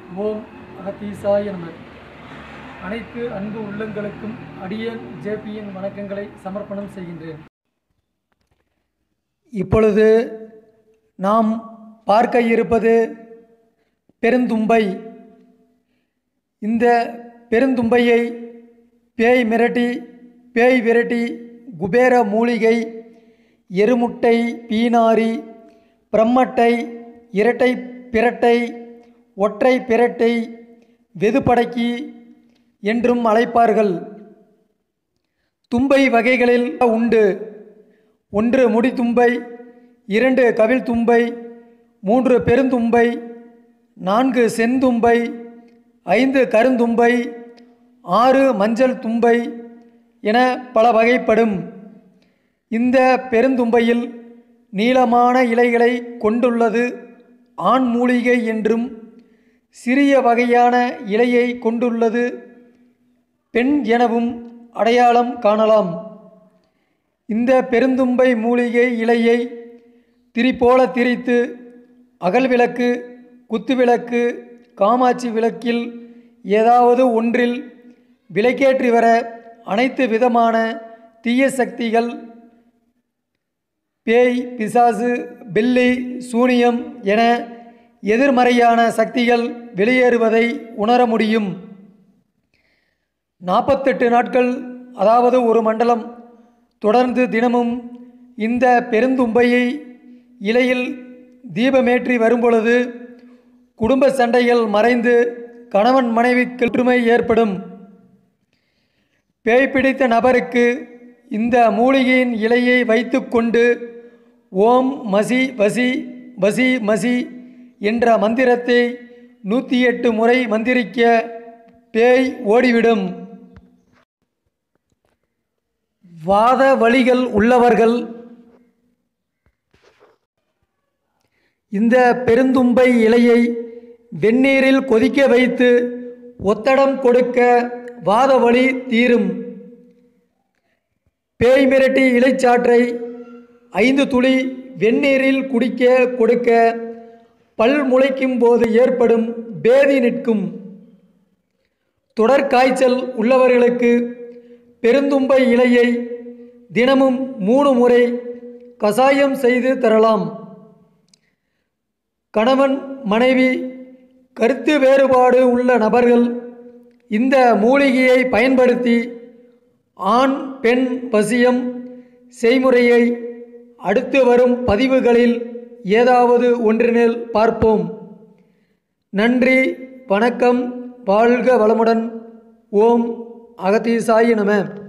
ஓம் அகத்தீசாய நம அனைத்து அன்பு உள்ளங்களுக்கும் அடியேன் ஜேபியின் வணக்கங்களை சமர்ப்பணம் செய்கின்றேன் இப்பொழுது நாம் பார்க்க இருப்பது பெருந்தும்பை இந்த பெருந்தும்பையை பேய் மிரட்டி பேய் விரட்டி குபேர மூலிகை எருமுட்டை பீனாரி பிரம்மட்டை இரட்டை பிரட்டை ஒற்றை பிரட்டை வெதுப்படக்கி என்றும் அழைப்பார்கள் தும்பை வகைகளில் உண்டு ஒன்று முடித்தும்பை இரண்டு கவில் தும்பை மூன்று பெருந்தும்பை நான்கு செந்தும்பை ஐந்து கருந்தும்பை ஆறு மஞ்சள் தும்பை என பல வகைப்படும் இந்த பெருந்தும்பையில் நீளமான இலைகளை கொண்டுள்ளது ஆண் மூலிகை என்றும் சிறிய வகையான இலையை கொண்டுள்ளது பெண் எனவும் அடையாளம் காணலாம் இந்த பெருந்தும்பை மூலிகை இலையை திரிபோல திரித்து அகல் விளக்கு குத்துவிளக்கு காமாட்சி விளக்கில் ஏதாவது ஒன்றில் விளக்கேற்றி வர அனைத்து விதமான தீய சக்திகள் பேய் பிசாசு பில்லி சூனியம் என எதிர்மறையான சக்திகள் வெளியேறுவதை உணர முடியும் நாற்பத்தெட்டு நாட்கள் அதாவது ஒரு மண்டலம் தொடர்ந்து தினமும் இந்த பெருந்தும்பையை இலையில் தீபமேற்றி வரும்பொழுது குடும்ப சண்டைகள் மறைந்து கணவன் மனைவிக்கு ஒற்றுமை ஏற்படும் பேய் பிடித்த நபருக்கு இந்த மூலிகையின் இலையை வைத்துக்கொண்டு ஓம் மசி வசி வசி மசி என்ற மந்திரத்தை நூற்றி எட்டு முறை மந்திரிக்க பேய் ஓடிவிடும் வாத வழிகள் உள்ளவர்கள் இந்த பெருந்தும்பை இலையை வெந்நீரில் கொதிக்க வைத்து ஒத்தடம் கொடுக்க வாத வலி தீரும் பேய் மிரட்டி இலைச்சாற்றை ஐந்து துளி வெந்நீரில் குடிக்க கொடுக்க பல் முளைக்கும் போது ஏற்படும் பேதி நிற்கும் தொடர் காய்ச்சல் உள்ளவர்களுக்கு பெருந்தும்பை இலையை தினமும் மூணு முறை கசாயம் செய்து தரலாம் கணவன் மனைவி கருத்து வேறுபாடு உள்ள நபர்கள் இந்த மூலிகையை பயன்படுத்தி ஆண் பெண் வசியம் செய்முறையை அடுத்து வரும் பதிவுகளில் ஏதாவது ஒன்றினில் பார்ப்போம் நன்றி வணக்கம் வாழ்க வளமுடன் ஓம் அகத்தீசாய நம